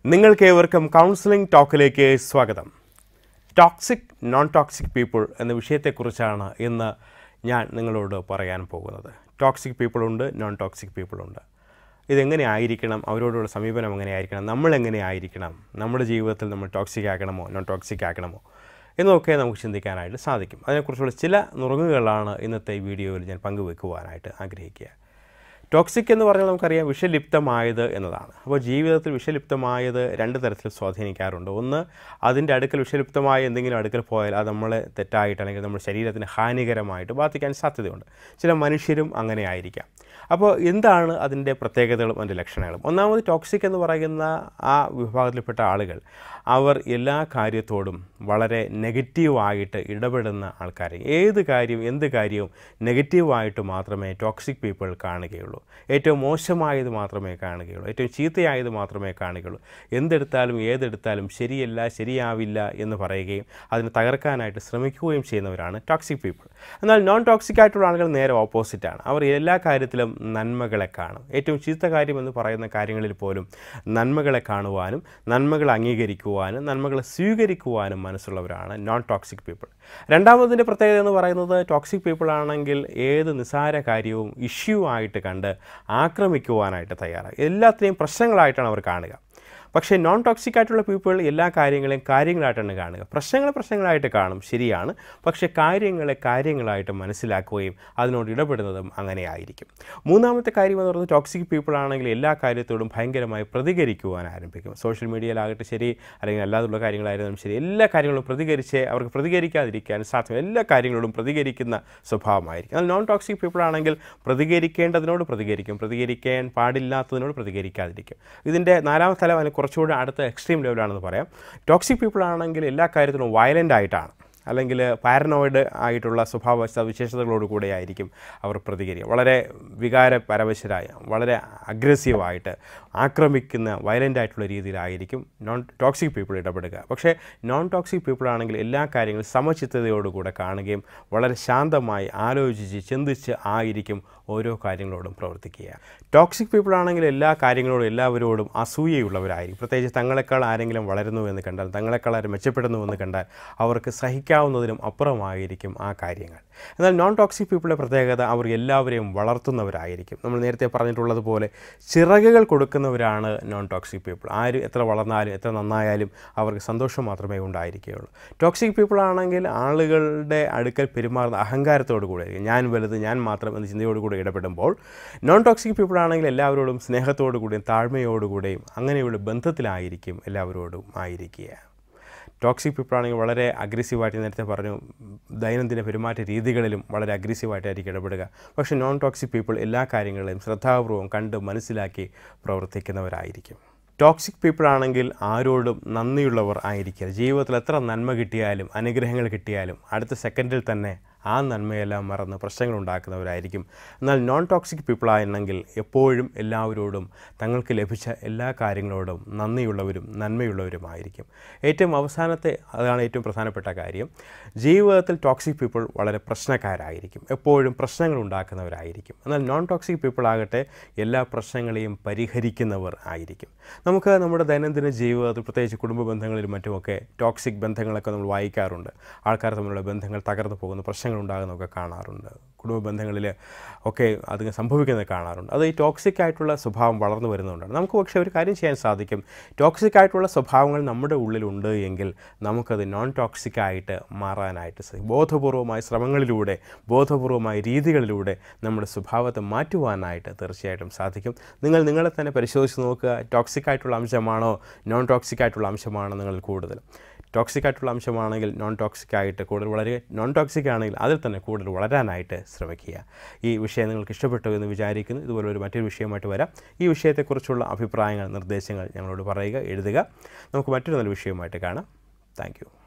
നിങ്ങൾക്കേവർക്കും കൗൺസിലിംഗ് ടോക്കിലേക്ക് സ്വാഗതം toxic non toxic people എന്ന വിഷയത്തെക്കുറിച്ചാണ് ഇന്ന് ഞാൻ നിങ്ങളോട് പറയാൻ പോകുന്നത് ടോക്സിക് പീപ്പിളുണ്ട് നോൺ ടോക്സിക് പീപ്പിളുണ്ട് ഇതെങ്ങനെ ആയിരിക്കണം അവരോടുള്ള സമീപനം എങ്ങനെ ആയിരിക്കണം നമ്മൾ എങ്ങനെ ആയിരിക്കണം നമ്മുടെ ജീവിതത്തിൽ നമ്മൾ ടോക്സിക് ആക്കണമോ നോൺ ടോക്സിക് ആക്കണമോ എന്നൊക്കെ നമുക്ക് ചിന്തിക്കാനായിട്ട് സാധിക്കും അതിനെക്കുറിച്ചുള്ള ചില നുറുങ്ങുകളാണ് ഇന്നത്തെ ഈ വീഡിയോയിൽ ഞാൻ പങ്കുവെക്കുവാനായിട്ട് ആഗ്രഹിക്കുക ടോക്സിക് എന്ന് പറഞ്ഞാൽ നമുക്കറിയാം വിഷലിപ്തമായത് എന്നതാണ് അപ്പോൾ ജീവിതത്തിൽ വിഷലിപ്തമായത് രണ്ട് തരത്തിൽ സ്വാധീനിക്കാറുണ്ട് ഒന്ന് അതിൻ്റെ അടുക്കൽ വിഷലിപ്തമായ എന്തെങ്കിലും അടുക്കൽ പോയാൽ അത് നമ്മളെ തെറ്റായിട്ട് അല്ലെങ്കിൽ നമ്മുടെ ശരീരത്തിന് ഹാനികരമായിട്ട് ബാധിക്കാൻ സാധ്യതയുണ്ട് ചില മനുഷ്യരും അങ്ങനെ ആയിരിക്കാം അപ്പോൾ എന്താണ് അതിൻ്റെ പ്രത്യേകതകളും അതിൻ്റെ ലക്ഷണങ്ങളും ഒന്നാമത് ടോക്സിക് എന്ന് പറയുന്ന ആ വിഭാഗത്തിൽപ്പെട്ട ആളുകൾ അവർ എല്ലാ കാര്യത്തോടും വളരെ നെഗറ്റീവായിട്ട് ഇടപെടുന്ന ആൾക്കാർ ഏത് കാര്യവും എന്ത് കാര്യവും നെഗറ്റീവായിട്ട് മാത്രമേ ടോക്സിക് പീപ്പിൾ കാണുകയുള്ളൂ ഏറ്റവും മോശമായത് മാത്രമേ കാണുകയുള്ളൂ ഏറ്റവും ചീത്തയായത് മാത്രമേ കാണുകയുള്ളൂ എന്തെടുത്താലും ഏതെടുത്താലും ശരിയല്ല ശരിയാവില്ല എന്ന് പറയുകയും അതിനെ തകർക്കാനായിട്ട് ശ്രമിക്കുകയും ചെയ്യുന്നവരാണ് ടോക്സിക് പീപ്പിൾ എന്നാൽ നോൺ ടോക്സിക് ആയിട്ടുള്ള ആളുകൾ നേരെ ഓപ്പോസിറ്റാണ് അവർ എല്ലാ കാര്യത്തിലും നന്മകളെ കാണും ഏറ്റവും ചീത്ത കാര്യം എന്ന് പറയുന്ന കാര്യങ്ങളിൽ പോലും നന്മകളെ കാണുവാനും നന്മകൾ അംഗീകരിക്കുവാനും നന്മകളെ സ്വീകരിക്കുവാനും മനസ്സുള്ളവരാണ് നോൺ ടോക്സിക് പീപ്പിൾ രണ്ടാമതിൻ്റെ പ്രത്യേകത എന്ന് പറയുന്നത് ടോക്സിക് പീപ്പിൾ ആണെങ്കിൽ ഏത് നിസ്സാര കാര്യവും ഇഷ്യൂ ആയിട്ട് കണ്ട് ആക്രമിക്കുവാനായിട്ട് തയ്യാറാണ് എല്ലാത്തിനെയും പ്രശ്നങ്ങളായിട്ടാണ് അവർ കാണുക പക്ഷേ നോൺ ടോക്സിക് ആയിട്ടുള്ള പീപ്പിൾ എല്ലാ കാര്യങ്ങളെയും കാര്യങ്ങളായിട്ടാണ് കാണുക പ്രശ്നങ്ങൾ പ്രശ്നങ്ങളായിട്ട് കാണും ശരിയാണ് പക്ഷേ കാര്യങ്ങളെ കാര്യങ്ങളായിട്ട് മനസ്സിലാക്കുകയും അതിനോട് ഇടപെടുന്നതും അങ്ങനെ ആയിരിക്കും മൂന്നാമത്തെ കാര്യം എന്ന് പറയുന്നത് ടോക്സിക് പീപ്പിൾ ആണെങ്കിൽ എല്ലാ കാര്യത്തോടും ഭയങ്കരമായി പ്രതികരിക്കുവാൻ ആരംഭിക്കും സോഷ്യൽ മീഡിയയിലാകട്ടെ ശരി അല്ലെങ്കിൽ അല്ലാതുള്ള കാര്യങ്ങളായിരുന്നാലും ശരി എല്ലാ കാര്യങ്ങളും പ്രതികരിച്ച് അവർക്ക് പ്രതികരിക്കാതിരിക്കാൻ സാധ്യമല്ല എല്ലാ കാര്യങ്ങളോടും പ്രതികരിക്കുന്ന സ്വഭാവമായിരിക്കും എന്നാൽ നോൺ ടോക്സിക് പീപ്പിൾ ആണെങ്കിൽ പ്രതികരിക്കേണ്ടതിനോട് പ്രതികരിക്കും പ്രതികരിക്കാൻ പാടില്ലാത്തതിനോട് പ്രതികരിക്കാതിരിക്കും ഇതിൻ്റെ നാലാമത്തെ തലം അതിന് കുറച്ചുകൂടി അടുത്ത എക്സ്ട്രീം ലെവലാണെന്ന് പറയാം ടോക്സിക് പീപ്പിൾ ആണെങ്കിൽ എല്ലാ കാര്യത്തിലും വയലൻ്റ് ആയിട്ടാണ് അല്ലെങ്കിൽ പാരനോയിഡ് ആയിട്ടുള്ള സ്വഭാവ വിശേഷതകളോട് കൂടെ ആയിരിക്കും അവർ പ്രതികരിക്കുക വളരെ വികാര പരവശരായ വളരെ അഗ്രസീവായിട്ട് ആക്രമിക്കുന്ന വയലൻ്റ് ആയിട്ടുള്ള രീതിയിലായിരിക്കും നോൺ ടോക്സിക് പീപ്പിൾ ഇടപെടുക പക്ഷേ നോൺ ടോക്സിക് പീപ്പിൾ ആണെങ്കിൽ എല്ലാ കാര്യങ്ങളും സമചിത്തതയോടുകൂടെ കാണുകയും വളരെ ശാന്തമായി ആലോചിച്ച് ചിന്തിച്ച് ആയിരിക്കും ഓരോ കാര്യങ്ങളോടും പ്രവർത്തിക്കുക ടോക്സിക് പീപ്പിൾ ആണെങ്കിൽ എല്ലാ കാര്യങ്ങളോടും എല്ലാവരോടും അസൂയയുള്ളവരായിരിക്കും പ്രത്യേകിച്ച് തങ്ങളെക്കാൾ ആരെങ്കിലും വളരുന്നു എന്ന് കണ്ടാൽ തങ്ങളെക്കാൾ ആരും മെച്ചപ്പെടുന്നു എന്ന് കണ്ടാൽ അവർക്ക് സഹിക്കാവുന്നതിനും അപ്പുറമായിരിക്കും ആ കാര്യങ്ങൾ എന്നാൽ നോൺ ടോക്സിക് പീപ്പിളിൻ്റെ പ്രത്യേകത അവർ എല്ലാവരെയും വളർത്തുന്നവരായിരിക്കും നമ്മൾ നേരത്തെ പറഞ്ഞിട്ടുള്ളതുപോലെ ചിറകുകൾ കൊടുക്കുന്നവരാണ് നോൺ ടോക്സിക് പീപ്പിൾ ആര് എത്ര വളർന്നാലും എത്ര നന്നായാലും അവർക്ക് സന്തോഷം മാത്രമേ ഉണ്ടായിരിക്കുകയുള്ളൂ ടോക്സിക് പീപ്പിൾ ആണെങ്കിൽ ആളുകളുടെ അടുക്കൽ പെരുമാറുന്ന അഹങ്കാരത്തോടു കൂടെ ആയിരിക്കും ഞാൻ വലുത് ഞാൻ മാത്രം എന്ന ചിന്തയോടുകൂടി ഇടപെടുമ്പോൾ നോൺ ടോക്സിക് പീപ്പിൾ ആണെങ്കിൽ എല്ലാവരോടും സ്നേഹത്തോടു കൂടിയും താഴ്മയോടുകൂടെയും അങ്ങനെയുള്ള ബന്ധത്തിലായിരിക്കും എല്ലാവരോടും ആയിരിക്കുക ടോക്സിക് പീപ്പിൾ ആണെങ്കിൽ വളരെ അഗ്രസീവായിട്ട് നേരത്തെ പറഞ്ഞു ദൈനംദിന പെരുമാറ്റ രീതികളിലും വളരെ അഗ്രസീവായിട്ടായിരിക്കും ഇടപെടുക പക്ഷേ നോൺ ടോക്സിക് പീപ്പിൾ എല്ലാ കാര്യങ്ങളെയും ശ്രദ്ധാപൂർവം കണ്ട് മനസ്സിലാക്കി പ്രവർത്തിക്കുന്നവരായിരിക്കും ടോക്സിക് പീപ്പിൾ ആണെങ്കിൽ ആരോടും നന്ദിയുള്ളവർ ആയിരിക്കുക ജീവിതത്തിൽ എത്ര നന്മ കിട്ടിയാലും അനുഗ്രഹങ്ങൾ കിട്ടിയാലും അടുത്ത സെക്കൻഡിൽ തന്നെ ആ നന്മയെല്ലാം മറന്ന് പ്രശ്നങ്ങൾ ഉണ്ടാക്കുന്നവരായിരിക്കും എന്നാൽ നോൺ ടോക്സിക് പീപ്പിൾ ആയിരുന്നെങ്കിൽ എപ്പോഴും എല്ലാവരോടും തങ്ങൾക്ക് ലഭിച്ച എല്ലാ കാര്യങ്ങളോടും നന്ദിയുള്ളവരും നന്മയുള്ളവരുമായിരിക്കും ഏറ്റവും അവസാനത്തെ അതാണ് ഏറ്റവും പ്രധാനപ്പെട്ട കാര്യം ജീവിതത്തിൽ ടോക്സിക് പീപ്പിൾ വളരെ പ്രശ്നക്കാരായിരിക്കും എപ്പോഴും പ്രശ്നങ്ങൾ ഉണ്ടാക്കുന്നവരായിരിക്കും എന്നാൽ നോൺ ടോക്സിക് പീപ്പിൾ ആകട്ടെ എല്ലാ പ്രശ്നങ്ങളെയും പരിഹരിക്കുന്നവർ ആയിരിക്കും നമുക്ക് നമ്മുടെ ദൈനംദിന ജീവിതത്തിൽ പ്രത്യേകിച്ച് കുടുംബ ബന്ധങ്ങളിലും മറ്റുമൊക്കെ ടോക്സിക് ബന്ധങ്ങളൊക്കെ നമ്മൾ വായിക്കാറുണ്ട് ആൾക്കാർ തമ്മിലുള്ള ബന്ധങ്ങൾ തകർന്നു പോകുന്ന പ്രശ്നങ്ങൾ ഉണ്ടാകുന്നതൊക്കെ കാണാറുണ്ട് കുടുംബ ബന്ധങ്ങളിൽ ഒക്കെ അത് സംഭവിക്കുന്നത് കാണാറുണ്ട് അത് ഈ ടോക്സിക് ആയിട്ടുള്ള സ്വഭാവം വളർന്നു വരുന്നതുകൊണ്ടാണ് നമുക്ക് പക്ഷേ ഒരു കാര്യം ചെയ്യാൻ സാധിക്കും ടോക്സിക് ആയിട്ടുള്ള സ്വഭാവങ്ങൾ നമ്മുടെ ഉള്ളിലുണ്ട് എങ്കിൽ നമുക്കത് നോൺ ടോക്സിക് ആയിട്ട് മാറാനായിട്ട് സാധിക്കും ബോധപൂർവമായ ശ്രമങ്ങളിലൂടെ ബോധപൂർവമായ രീതികളിലൂടെ നമ്മുടെ സ്വഭാവത്തെ മാറ്റുവാനായിട്ട് തീർച്ചയായിട്ടും സാധിക്കും നിങ്ങൾ നിങ്ങളെ തന്നെ പരിശോധിച്ച് നോക്കുക ടോക്സിക് ആയിട്ടുള്ള അംശമാണോ നോൺ ടോക്സിക് ആയിട്ടുള്ള അംശമാണോ നിങ്ങൾ കൂടുതൽ ടോക്സിക് ആയിട്ടുള്ള അംശമാണെങ്കിൽ നോൺ ടോക്സിക് ആയിട്ട് കൂടുതൽ വളരെ നോൺ ടോക്സിക് ആണെങ്കിൽ അതിൽ തന്നെ കൂടുതൽ വളരാനായിട്ട് ശ്രമിക്കുക ഈ വിഷയം നിങ്ങൾക്ക് ഇഷ്ടപ്പെട്ടു എന്ന് വിചാരിക്കുന്നു ഇതുപോലെ ഒരു മറ്റൊരു വിഷയമായിട്ട് വരാം ഈ വിഷയത്തെക്കുറിച്ചുള്ള അഭിപ്രായങ്ങൾ നിർദ്ദേശങ്ങൾ ഞങ്ങളോട് പറയുക എഴുതുക നമുക്ക് മറ്റൊരു നല്ല വിഷയമായിട്ട് കാണാം താങ്ക്